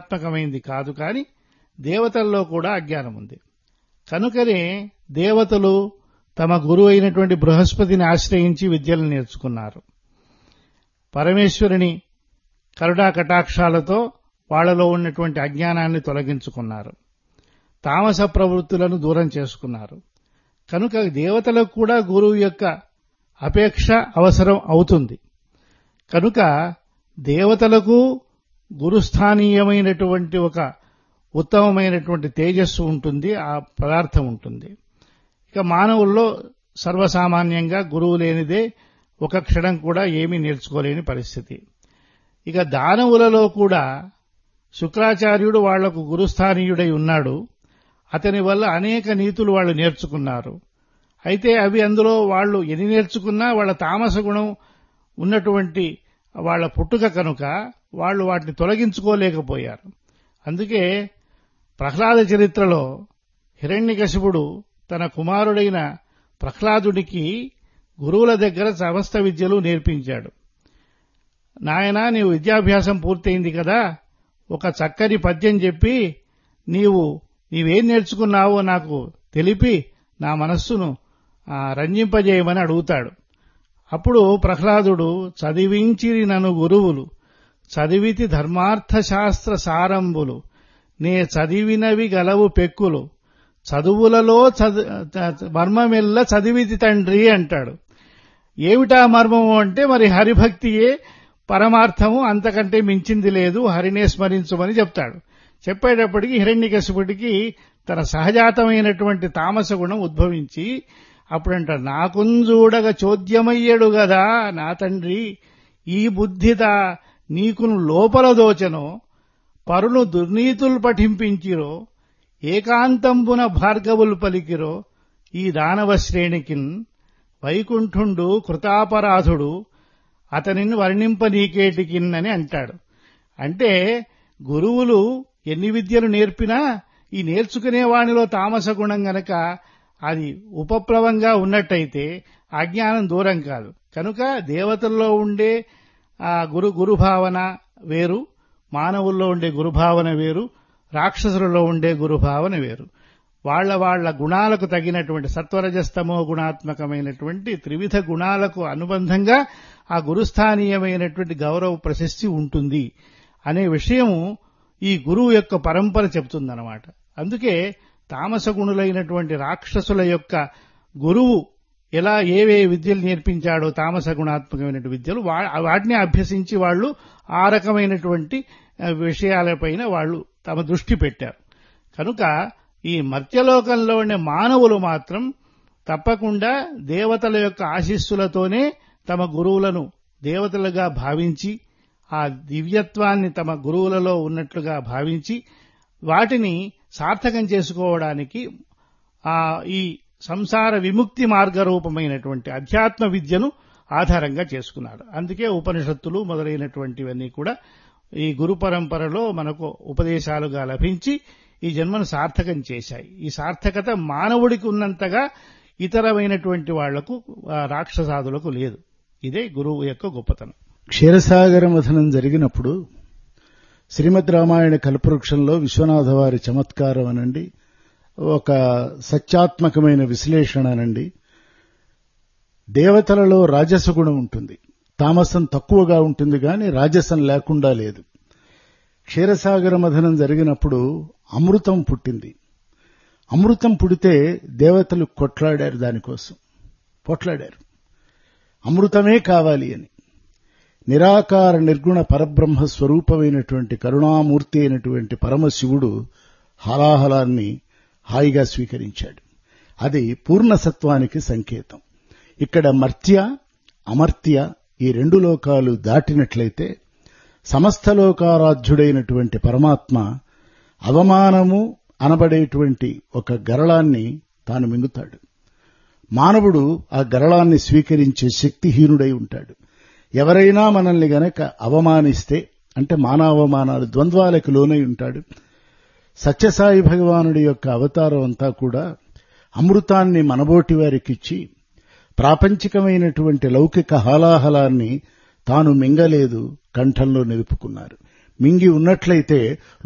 గుణాత్మకమైంది కాదు కాని దేవతల్లో కూడా అజ్ఞానం ఉంది కనుకనే దేవతలు తమ గురువు అయినటువంటి బృహస్పతిని ఆశ్రయించి విద్యలు నేర్చుకున్నారు పరమేశ్వరుని కరుణా కటాక్షాలతో వాళ్లలో ఉన్నటువంటి అజ్ఞానాన్ని తొలగించుకున్నారు తామస ప్రవృత్తులను దూరం చేసుకున్నారు కనుక దేవతలకు కూడా గురువు యొక్క అపేక్ష అవసరం అవుతుంది కనుక దేవతలకు గురుస్థానీయమైనటువంటి ఒక ఉత్తమమైనటువంటి తేజస్సు ఉంటుంది ఆ పదార్థం ఉంటుంది ఇక మానవుల్లో సర్వసామాన్యంగా గురువు లేనిదే ఒక క్షణం కూడా ఏమీ నేర్చుకోలేని పరిస్థితి ఇక దానవులలో కూడా శుక్రాచార్యుడు వాళ్లకు గురుస్థానీయుడై ఉన్నాడు అతని వల్ల అనేక నీతులు వాళ్ళు నేర్చుకున్నారు అయితే అవి అందులో వాళ్ళు ఎన్ని నేర్చుకున్నా వాళ్ళ తామస గుణం ఉన్నటువంటి వాళ్ళ పుట్టుక కనుక వాళ్ళు వాటిని తొలగించుకోలేకపోయారు అందుకే ప్రహ్లాద చరిత్రలో హిరణ్యకశిపుడు తన కుమారుడైన ప్రహ్లాదుడికి గురువుల దగ్గర సమస్త విద్యలు నేర్పించాడు నాయనా నీవు విద్యాభ్యాసం పూర్తయింది కదా ఒక చక్కని పద్యం చెప్పి నీవు నీవేం నేర్చుకున్నావో నాకు తెలిపి నా మనస్సును రంజింపజేయమని అడుగుతాడు అప్పుడు ప్రహ్లాదుడు చదివించిరి నను గురువులు చదివితి ధర్మార్థశాస్త్ర సారంబులు నే చదివినవి గలవు పెక్కులు చదువులలో మర్మమెల్ల చదివితి తండ్రి అంటాడు ఏమిటా మర్మము అంటే మరి హరిభక్తియే పరమార్థము అంతకంటే మించింది లేదు హరినే స్మరించమని చెప్తాడు చెప్పేటప్పటికి హిరణ్యకశిపుడికి తన సహజాతమైనటువంటి తామస గుణం ఉద్భవించి అప్పుడంట నాకుంజూడగ చోద్యమయ్యడు గదా నా తండ్రి ఈ బుద్ధిత నీకును లోపల దోచనో పరులు దుర్నీతులు పఠింపించిరో ఏకాంతంబున భార్గవులు పలికిరో ఈ దానవ శ్రేణికిన్ వైకుంఠుండు కృతాపరాధుడు అతనిని వర్ణింపనీకేటికిన్ అని అంటాడు అంటే గురువులు ఎన్ని విద్యలు నేర్పినా ఈ నేర్చుకునే వానిలో తామస గుణం గనక అది ఉపప్లవంగా ఉన్నట్టయితే అజ్ఞానం దూరం కాదు కనుక దేవతల్లో ఉండే ఆ గురు గురుభావన వేరు మానవుల్లో ఉండే గురుభావన వేరు రాక్షసులలో ఉండే గురుభావన వేరు వాళ్ల వాళ్ల గుణాలకు తగినటువంటి సత్వరజస్తమో గుణాత్మకమైనటువంటి త్రివిధ గుణాలకు అనుబంధంగా ఆ గురుస్థానీయమైనటువంటి గౌరవ ప్రశస్తి ఉంటుంది అనే విషయము ఈ గురువు యొక్క పరంపర చెప్తుందన్నమాట అందుకే తామస గుణులైనటువంటి రాక్షసుల యొక్క గురువు ఎలా ఏవే విద్యలు నేర్పించాడో తామస గుణాత్మకమైన విద్యలు వాటిని అభ్యసించి వాళ్ళు ఆ రకమైనటువంటి విషయాలపైన వాళ్ళు తమ దృష్టి పెట్టారు కనుక ఈ మర్త్యలోకంలో ఉండే మానవులు మాత్రం తప్పకుండా దేవతల యొక్క ఆశీస్సులతోనే తమ గురువులను దేవతలుగా భావించి ఆ దివ్యత్వాన్ని తమ గురువులలో ఉన్నట్లుగా భావించి వాటిని సార్థకం చేసుకోవడానికి ఆ ఈ సంసార విముక్తి మార్గరూపమైనటువంటి అధ్యాత్మ విద్యను ఆధారంగా చేసుకున్నాడు అందుకే ఉపనిషత్తులు మొదలైనటువంటివన్నీ కూడా ఈ గురు పరంపరలో మనకు ఉపదేశాలుగా లభించి ఈ జన్మను సార్థకం చేశాయి ఈ సార్థకత మానవుడికి ఉన్నంతగా ఇతరమైనటువంటి వాళ్లకు రాక్షసాదులకు లేదు ఇదే గురువు యొక్క గొప్పతనం క్షీరసాగర మథనం జరిగినప్పుడు శ్రీమద్ రామాయణ కల్పవృక్షంలో విశ్వనాథ వారి చమత్కారం అనండి ఒక సత్యాత్మకమైన విశ్లేషణ అనండి దేవతలలో రాజసగుణం ఉంటుంది తామసం తక్కువగా ఉంటుంది కానీ రాజసం లేకుండా లేదు క్షీరసాగర మథనం జరిగినప్పుడు అమృతం పుట్టింది అమృతం పుడితే దేవతలు కొట్లాడారు దానికోసం పోట్లాడారు అమృతమే కావాలి అని నిరాకార నిర్గుణ పరబ్రహ్మ స్వరూపమైనటువంటి కరుణామూర్తి అయినటువంటి పరమశివుడు హలాహలాన్ని హాయిగా స్వీకరించాడు అది పూర్ణసత్వానికి సంకేతం ఇక్కడ మర్త్య అమర్త్య ఈ రెండు లోకాలు దాటినట్లయితే సమస్త లోకారాధ్యుడైనటువంటి పరమాత్మ అవమానము అనబడేటువంటి ఒక గరళాన్ని తాను మింగుతాడు మానవుడు ఆ గరళాన్ని స్వీకరించే శక్తిహీనుడై ఉంటాడు ఎవరైనా మనల్ని గనక అవమానిస్తే అంటే మానవమానాలు ద్వంద్వాలకు లోనై ఉంటాడు సత్యసాయి భగవానుడి యొక్క అవతారం అంతా కూడా అమృతాన్ని మనబోటి వారికిచ్చి ప్రాపంచికమైనటువంటి లౌకిక హాలాహలాన్ని తాను మింగలేదు కంఠంలో నిలుపుకున్నారు మింగి ఉన్నట్లయితే